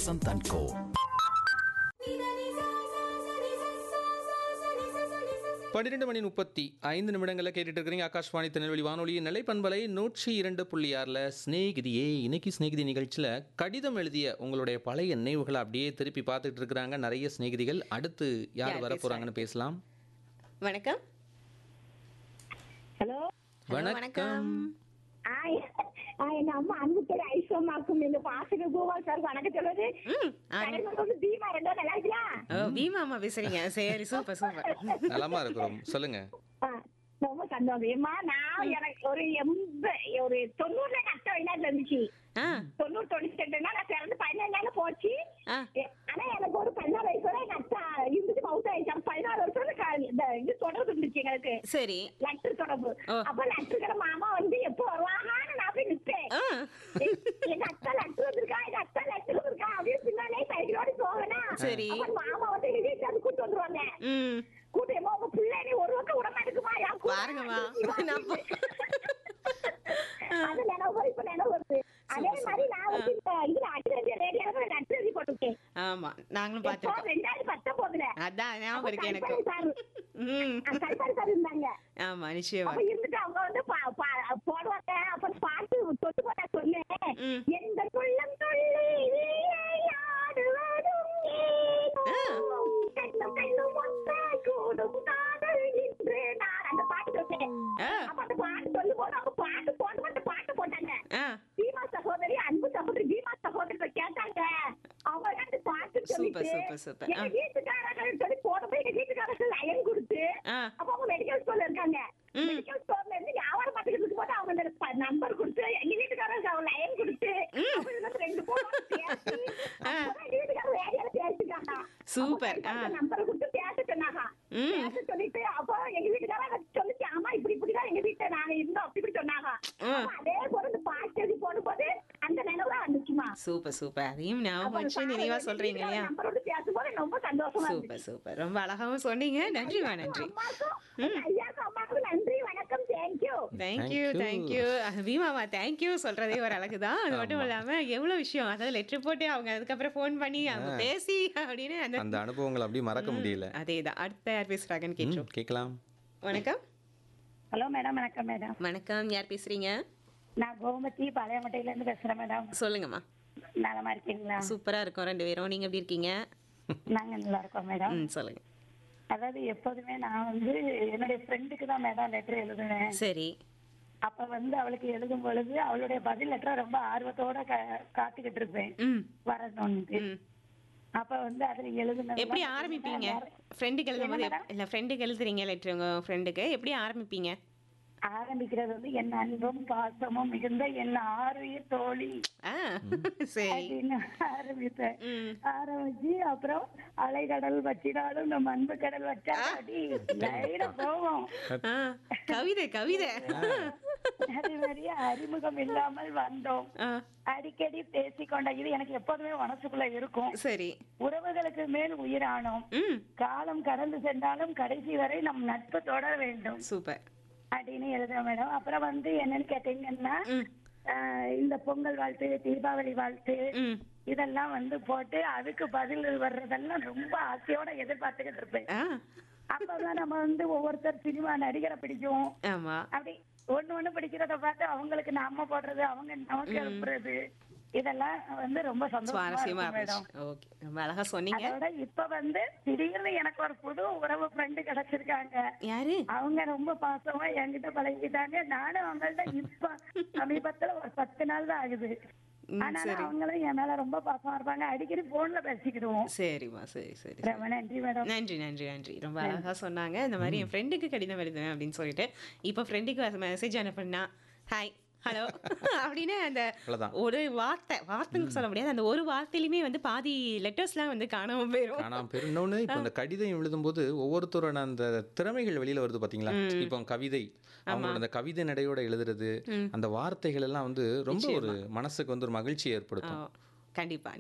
Vasanth and கோ பன்னிரெண்டு மணி முப்பத்தி ஐந்து நிமிடங்களில் கேட்டுட்டு இருக்கிறீங்க ஆகாஷ்வாணி திருநெல்வேலி வானொலியின் நிலைப்பண்பலை நூற்றி இரண்டு புள்ளி ஆறில் ஸ்நேகிதியே இன்னைக்கு ஸ்நேகிதி நிகழ்ச்சியில் கடிதம் எழுதிய உங்களுடைய பழைய நினைவுகளை அப்படியே திருப்பி பார்த்துட்டு இருக்கிறாங்க நிறைய ஸ்நேகிதிகள் அடுத்து யார் யார் வர போறாங்கன்னு பேசலாம் வணக்கம் ஹலோ வணக்கம் ஆய் ஆ, எங்க அம்மா அன்பு பேர் ஐஸ்வர்மாக்கும் எங்க பாசக கோபால் சார் வணக்கம் சொல்றது ம் ஆ, கடைசியில் வந்து பீமா ரெண்டோ நல்லா இருக்கியா ஓ பீமா அம்மா பேசுறீங்க சரி சூப்பர் சூப்பர் நலமா இருக்கிறோம் சொல்லுங்க ஆ, ரொம்ப சந்தோஷம் ஏம்மா நான் எனக்கு ஒரு எண்ப ஒரு தொண்ணூறுல நஷ்டம் வெளிநாட்டுல இருந்துச்சு ஆ தொண்ணூறு தொண்ணூத்தி ரெண்டுனா நான் பிறந்து பதினஞ்சு நாள் போச்சு ஆ எ- ஆனா எனக்கு ஒரு பதினாறு வயசு வரை நஷ்டம் இருந்துச்சு மவுத் ஆயிடுச்சு அப்ப பதினாறு வருஷம் வரை க- இந்த இது தொடர்பு இருந்துச்சு எங்களுக்கு சரி லெட்டர் தொடர்பு ஓ. அப்ப லெட்டருக்கிற மாமா வந்து எப்போ வருவாங்கன்னு நான் போய் நிற்பேன் ஆ எங்க அக்கா லட்டு வந்திருக்கா எங்க அக்கா லட்டு வந்திருக்கா அப்படின்னு பின்னாலே சைக்கிளோட போவேனா சரி. அப்ப மாமா வந்து எங்க வீட்டுல இருந்து கூட்டு வந்துருவாங்க ம் கூட்டு ஏமா உங்க பிள்ளை நீ ஒரு பக்கம் விட மாட்டேங்குமா என் கூட பாருங்கம்மா. வந்து நான் போ- அது நினைவு வருது, இப்ப நினைவு வருது அதே மாதிரி நான் வந்து இந்த இதுல அட்ரஸ் ரேடியோல லட்டு எழுதி போட்டுருக்கேன் ஆமா நாங்களும் எப்போ பார்த்துருக்கோம் ரெண்டாயிரத்தி பத்தொன்பதுல அதான் ஞாபகம் இருக்கு எனக்கு சார் ம் கல்பாரி சார் இருந்தாங்க ஆமா நிச்சயமா அப்ப இருந்துட்டு அவங்க வந்து பா- பா- போடுவாங்க அப்ப பாட்டு தொட்டு போட்டா சொன்னேன் ம். எந்த குள்ளம் துள்ளி விளையாடுவதும் ஏனோ. கண்ணும் கண்ணும் ஒத்த கூடும் காதல் இன்று நான் அந்த பாட்டு சொன்னேன் ஆ. அப்ப அந்த பாட்டு சொல்லும் போது அவங்க பாட்டு போட்டு போட்டு பாட்டு போட்டாங்க ஆ பீமா சகோதரி அன்பு சகோதரி பீமா சகோதரி கேட்டாங்க அவங்க அந்த பாட்டு சொல்லிட்டு சூப்பர், சூப்பர். எங்க ஆ. வீட்டுக்காரர்கள் சொல்லி போட போய் எங்க வீட்டுக்காரர்கள் லயன் கொடுத்து ஆ. அப்ப அவங்க மெடிக்கல் ஸ்டோர்ல இருக்காங்க ம். மெடிக்கல் ஸ்டோர்ல இருந்து வியாபாரம் பார்த்துக்கிட்டு இருக்கும் போது அவங்க அந்த நம்பர் கொடுத்து எங்க வீட்டுக்காரருக்கு அவங்க லைன் கொடுத்து அவங்க இதுல ரெண்டு போன் பேசி ஆ. அப்பதான் எங்க வீட்டுக்காரர் ரேடியோல பேசிட்டாங்க சூப்பர். ஆ. நம்பர் கொடுத்து பேச சொன்னாங்க ம். பேச சொல்லிட்டு அப்போ எங்க வீட்டுக்காரர் எனக்கு சொல்லிச்சு ஆமா இப்படி இப்படிதான் எங்க வீட்டுல நாங்க இருந்தோம் அப்படி இப்படி சொன்னாங்க ஆ. அப்ப அதே போல இந்த பாட்டு எழுதி போடும்போது அந்த நினைவு வந்துச்சுமா சூப்பர் சூப்பர் அதையும் ஞாபகம் அப்ப வச்சு அந்த நினைவா பாடல் சொல்றீங்க இல்லையா நம்பரோட பேசும்போது ரொம்ப சந்தோஷமா சூப்பர் இருந்துச்சு சூப்பர் ரொம்ப அழகாவும் சொன்னீங்க நன்றிமா நன்றி அம்மாக்கும் எங்க ஐயாக்கும் அம்மாக்கும் நன்றி வணக்கம் thank you thank you Thank you. Thank you பீமாமா தேங்க்யூ சொல்றதே ஒரு அழகு தான் அது மட்டும் இல்லாம எவ்வளவு விஷயம் அதாவது லெட்டர் போட்டு அவங்க அதுக்கப்புறம் ஃபோன் பண்ணி அவங்க பேசி அப்படின்னு அந்த அந்த அனுபவங்களை அப்படியே மறக்க முடியல அதே தான் அடுத்த யார் பேசுறாங்கன்னு ம், கேட்டோம் கேட்கலாம் வணக்கம் ஹலோ மேடம் வணக்கம் மேடம் வணக்கம் யார் பேசுறீங்க நான் கோமதி பாளையமட்டையில இருந்து பேசுறேன் மேடம் சொல்லுங்கம்மா நலமா இருக்கீங்களா சூப்பரா இருக்கும் ரெண்டு பேரும் நீங்க எப்படி இருக்கீங்க நாங்க நல்லா இருக்கோம் மேடம் ம் சொல்லுங்க அதாவது எப்போதுமே நான் வந்து என்னுடைய ஃப்ரெண்டுக்கு தான் மேடம் லெட்டர் எழுதுவேன் சரி அப்ப வந்து அவளுக்கு எழுதும் பொழுது அவளுடைய பதில் லெட்டரை ரொம்ப ஆர்வத்தோட கா- காத்துக்கிட்டு இருப்பேன் ம் வரணும்னு ம் அப்ப வந்து அதுல எழுதுனது எப்படி ஆரம்பிப்பீங்க ஃப்ரெண்டுக்கு எழுதும் போது எப்- இல்ல ஃப்ரெண்டுக்கு எழுதுறீங்க லெட்டர் உங்க ஃப்ரெண்டுக்கு எப்படி ஆரம்பிப்பீங்க ஆரம்பிக்கிறது வந்து என் அன்பும் பாசமும் மிகுந்த என் ஆறுயிர் தோழி ஆ சரி அப்படின்னு ஆரம்பித்தேன் ம் ஆரம்பிச்சு அப்புறம் அலைக்கடல் வச்சினாலும் நம்ம அன்பு கடல் வச்சா அடி லைனா போவோம் ஆ கவிதை கவிதை அதே மாதிரியே அறிமுகம் இல்லாமல் வந்தோம் ஆ அடிக்கடி பேசிக்கொண்ட இது எனக்கு எப்போதுமே மனசுக்குள்ள இருக்கும் சரி உறவுகளுக்கு மேல் உயிரானோம் ம் காலம் கடந்து சென்றாலும் கடைசி வரை நம் நட்பு தொடர வேண்டும் சூப்பர் அப்படின்னு எழுத மேடம் அப்புறம் வந்து என்னன்னு கேட்டீங்கன்னா ம் ஆஹ் இந்த பொங்கல் வாழ்த்து தீபாவளி வாழ்த்து ம் இதெல்லாம் வந்து போட்டு அதுக்கு பதில் வர்றதெல்லாம் ரொம்ப ஆசையோட எதிர்பார்த்துக்கிட்டு இருப்பேன் ஆ அப்பதான் நம்ம வந்து ஒவ்வொருத்தர் சினிமா நடிகரை பிடிக்கும் ஆமா அப்படி ஒண்ணு ஒண்ணு பிடிக்கிறத பார்த்து அவங்களுக்கு நாம போடுறது அவங்க நமக்கு அனுப்புறது இதெல்லாம் வந்து ரொம்ப சந்தோஷமா சுவாரஸ்யமா இருக்கும் மேடம் போச்சு ஓகே ரொம்ப அழகா சொன்னீங்க அதோட இப்ப வந்து திடீர்னு எனக்கு ஒரு புது உறவு ஃப்ரெண்டு கிடைச்சிருக்காங்க யாரு அவங்க ரொம்ப பாசமா என்கிட்ட பழகிட்டாங்க நானும் அவங்கள்ட்ட இப்ப சமீபத்துல ஒரு பத்து நாள் தான் ஆகுது ம், ஆனாலும் சரி. அவங்களும் என் மேல ரொம்ப பாசமா இருப்பாங்க அடிக்கடி போன்ல பேசிக்கிடுவோம் சரிம்மா சரி சரி ரொம்ப நன்றி மேடம் நன்றி நன்றி நன்றி ரொம்ப அழகா சொன்னாங்க இந்த மாதிரி என் ஃப்ரெண்டுக்கு கடிதம் எழுதுவேன் அப்படின்னு சொல்லிட்டு இப்போ ஃப்ரெண்டுக்கு மெசேஜ் அனுப்புனா ஹாய் ஹலோ அப்படின்னு அந்த அவ்வளவுதான். ஒரு வார்த்தை வார்த்தைன்னு சொல்ல முடியாது அந்த ஒரு வார்த்தையிலுமே வந்து பாதி லெட்டர்ஸ்லாம் வந்து காணாம போயிடும் காணாம போயிரும் இன்னொன்று இப்போ இந்த கடிதம் எழுதும்போது ஒவ்வொருத்தரோட அந்த திறமைகள் வெளியில வருது பாத்தீங்களா இப்போ கவிதை அவங்களோட அந்த கவிதை நடையோட எழுதுறது அந்த வார்த்தைகள் எல்லாம் வந்து ரொம்ப ஒரு மனசுக்கு வந்து ஒரு மகிழ்ச்சியை ஏற்படுத்தும் கண்டிப்பா